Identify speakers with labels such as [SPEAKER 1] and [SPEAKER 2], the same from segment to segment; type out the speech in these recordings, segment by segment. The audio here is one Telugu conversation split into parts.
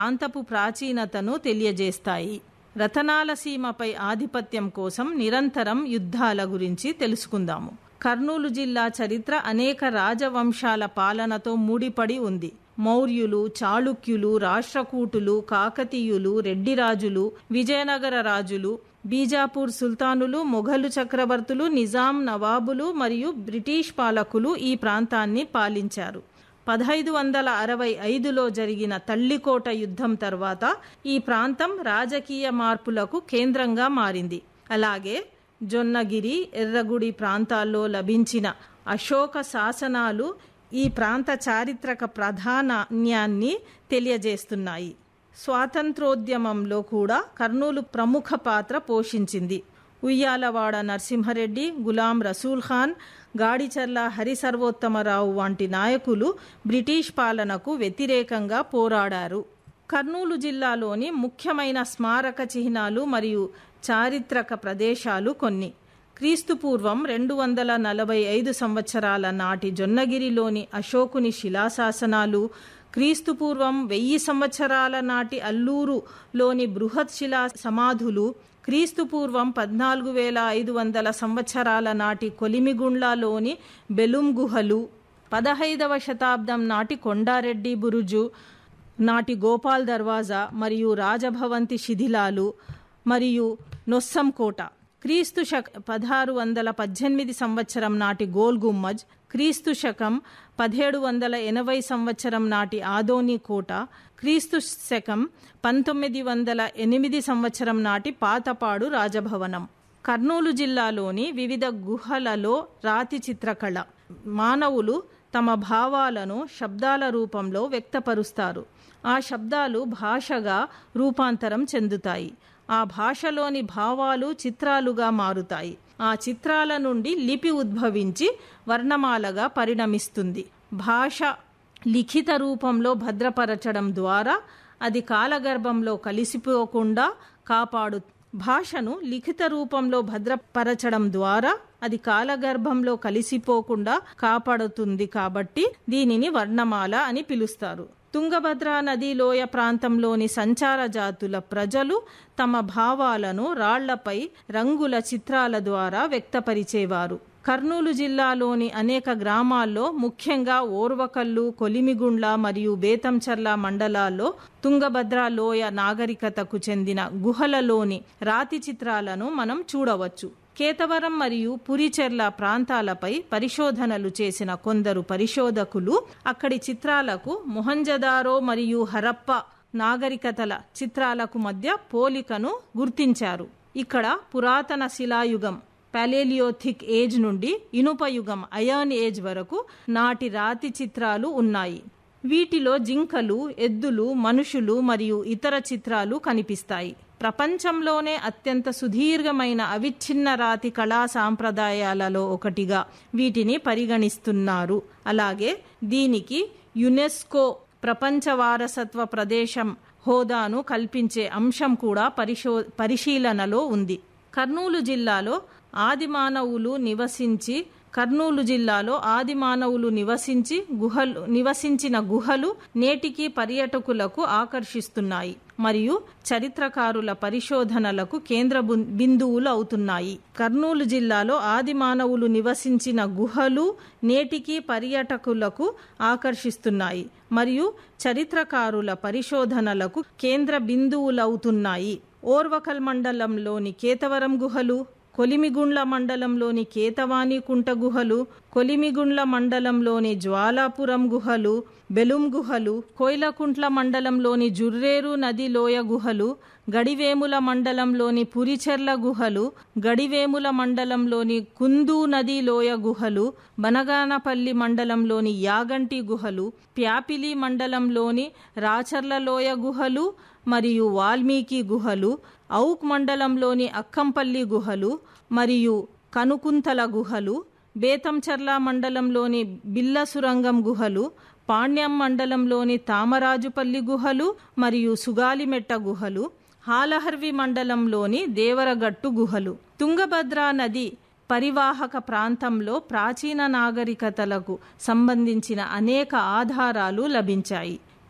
[SPEAKER 1] ప్రాంతపు ప్రాచీనతను తెలియజేస్తాయి రతనాల సీమపై ఆధిపత్యం కోసం నిరంతరం యుద్ధాల గురించి తెలుసుకుందాము కర్నూలు జిల్లా చరిత్ర అనేక రాజవంశాల పాలనతో ముడిపడి ఉంది మౌర్యులు చాళుక్యులు రాష్ట్రకూటులు కాకతీయులు రెడ్డి రాజులు విజయనగర రాజులు బీజాపూర్ సుల్తానులు మొఘలు చక్రవర్తులు నిజాం నవాబులు మరియు బ్రిటిష్ పాలకులు ఈ ప్రాంతాన్ని పాలించారు పదహైదు వందల అరవై ఐదులో జరిగిన తల్లికోట యుద్ధం తర్వాత ఈ ప్రాంతం రాజకీయ మార్పులకు కేంద్రంగా మారింది అలాగే జొన్నగిరి ఎర్రగుడి ప్రాంతాల్లో లభించిన అశోక శాసనాలు ఈ ప్రాంత చారిత్రక ప్రాధాన్యాన్ని తెలియజేస్తున్నాయి స్వాతంత్రోద్యమంలో కూడా కర్నూలు ప్రముఖ పాత్ర పోషించింది ఉయ్యాలవాడ నరసింహరెడ్డి గులాం రసూల్ ఖాన్ గాడిచర్ల హరిసర్వోత్తమరావు వంటి నాయకులు బ్రిటిష్ పాలనకు వ్యతిరేకంగా పోరాడారు కర్నూలు జిల్లాలోని ముఖ్యమైన స్మారక చిహ్నాలు మరియు చారిత్రక ప్రదేశాలు కొన్ని క్రీస్తుపూర్వం రెండు వందల నలభై ఐదు సంవత్సరాల నాటి జొన్నగిరిలోని అశోకుని శిలాశాసనాలు క్రీస్తుపూర్వం వెయ్యి సంవత్సరాల నాటి అల్లూరులోని బృహత్ శిలా సమాధులు క్రీస్తుపూర్వం పద్నాలుగు వేల ఐదు వందల సంవత్సరాల నాటి కొలిమిగుండ్లలోని బెలుం గుహలు పదహైదవ శతాబ్దం నాటి కొండారెడ్డి బురుజు నాటి గోపాల్ దర్వాజా మరియు రాజభవంతి శిథిలాలు మరియు నొస్సం కోట క్రీస్తు శక పదహారు వందల పద్దెనిమిది సంవత్సరం నాటి గోల్ గుమ్మజ్ క్రీస్తు శకం పదిహేడు వందల ఎనభై సంవత్సరం నాటి ఆదోని కోట క్రీస్తు శకం పంతొమ్మిది వందల ఎనిమిది సంవత్సరం నాటి పాతపాడు రాజభవనం కర్నూలు జిల్లాలోని వివిధ గుహలలో రాతి చిత్రకళ మానవులు తమ భావాలను శబ్దాల రూపంలో వ్యక్తపరుస్తారు ఆ శబ్దాలు భాషగా రూపాంతరం చెందుతాయి ఆ భాషలోని భావాలు చిత్రాలుగా మారుతాయి ఆ చిత్రాల నుండి లిపి ఉద్భవించి వర్ణమాలగా పరిణమిస్తుంది భాష లిఖిత రూపంలో భద్రపరచడం ద్వారా అది కాలగర్భంలో కలిసిపోకుండా కాపాడు భాషను లిఖిత రూపంలో భద్రపరచడం ద్వారా అది కాలగర్భంలో కలిసిపోకుండా కాపాడుతుంది కాబట్టి దీనిని వర్ణమాల అని పిలుస్తారు తుంగభద్ర నది లోయ ప్రాంతంలోని సంచార జాతుల ప్రజలు తమ భావాలను రాళ్లపై రంగుల చిత్రాల ద్వారా వ్యక్తపరిచేవారు కర్నూలు జిల్లాలోని అనేక గ్రామాల్లో ముఖ్యంగా ఓర్వకల్లు కొలిమిగుండ్ల మరియు బేతంచర్ల మండలాల్లో తుంగభద్ర లోయ నాగరికతకు చెందిన గుహలలోని రాతి చిత్రాలను మనం చూడవచ్చు కేతవరం మరియు పురిచెర్ల ప్రాంతాలపై పరిశోధనలు చేసిన కొందరు పరిశోధకులు అక్కడి చిత్రాలకు మొహంజదారో మరియు హరప్ప నాగరికతల చిత్రాలకు మధ్య పోలికను గుర్తించారు ఇక్కడ పురాతన శిలాయుగం పాలేలియోథిక్ ఏజ్ నుండి ఇనుప యుగం అయాన్ ఏజ్ వరకు నాటి రాతి చిత్రాలు ఉన్నాయి వీటిలో జింకలు ఎద్దులు మనుషులు మరియు ఇతర చిత్రాలు కనిపిస్తాయి ప్రపంచంలోనే అత్యంత సుదీర్ఘమైన అవిచ్ఛిన్న రాతి కళా సాంప్రదాయాలలో ఒకటిగా వీటిని పరిగణిస్తున్నారు అలాగే దీనికి యునెస్కో ప్రపంచ వారసత్వ ప్రదేశం హోదాను కల్పించే అంశం కూడా పరిశో పరిశీలనలో ఉంది కర్నూలు జిల్లాలో ఆదిమానవులు నివసించి కర్నూలు జిల్లాలో ఆది మానవులు నివసించి గుహలు నివసించిన గుహలు నేటికి పర్యాటకులకు ఆకర్షిస్తున్నాయి మరియు చరిత్రకారుల పరిశోధనలకు కేంద్ర బిందువులు అవుతున్నాయి కర్నూలు జిల్లాలో ఆది మానవులు నివసించిన గుహలు నేటికి పర్యాటకులకు ఆకర్షిస్తున్నాయి మరియు చరిత్రకారుల పరిశోధనలకు కేంద్ర బిందువులవుతున్నాయి ఓర్వకల్ మండలంలోని కేతవరం గుహలు కొలిమిగుండ్ల మండలంలోని కేతవాణి కుంట గుహలు కొలిమిగుండ్ల మండలంలోని జ్వాలాపురం గుహలు బెలుం గుహలు కోయిలకుంట్ల మండలంలోని జుర్రేరు నది లోయ గుహలు గడివేముల మండలంలోని పురిచెర్ల గుహలు గడివేముల మండలంలోని కుందు నది లోయ గుహలు బనగానపల్లి మండలంలోని యాగంటి గుహలు ప్యాపిలి మండలంలోని రాచర్ల లోయ గుహలు మరియు వాల్మీకి గుహలు ఔక్ మండలంలోని అక్కంపల్లి గుహలు మరియు కనుకుంతల గుహలు బేతంచర్ల మండలంలోని బిల్ల సురంగం గుహలు పాణ్యం మండలంలోని తామరాజుపల్లి గుహలు మరియు సుగాలిమెట్ట గుహలు హాలహర్వి మండలంలోని దేవరగట్టు గుహలు తుంగభద్రా నది పరివాహక ప్రాంతంలో ప్రాచీన నాగరికతలకు సంబంధించిన అనేక ఆధారాలు లభించాయి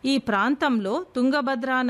[SPEAKER 1] ఈ ప్రాంతంలో తుంగభద్రా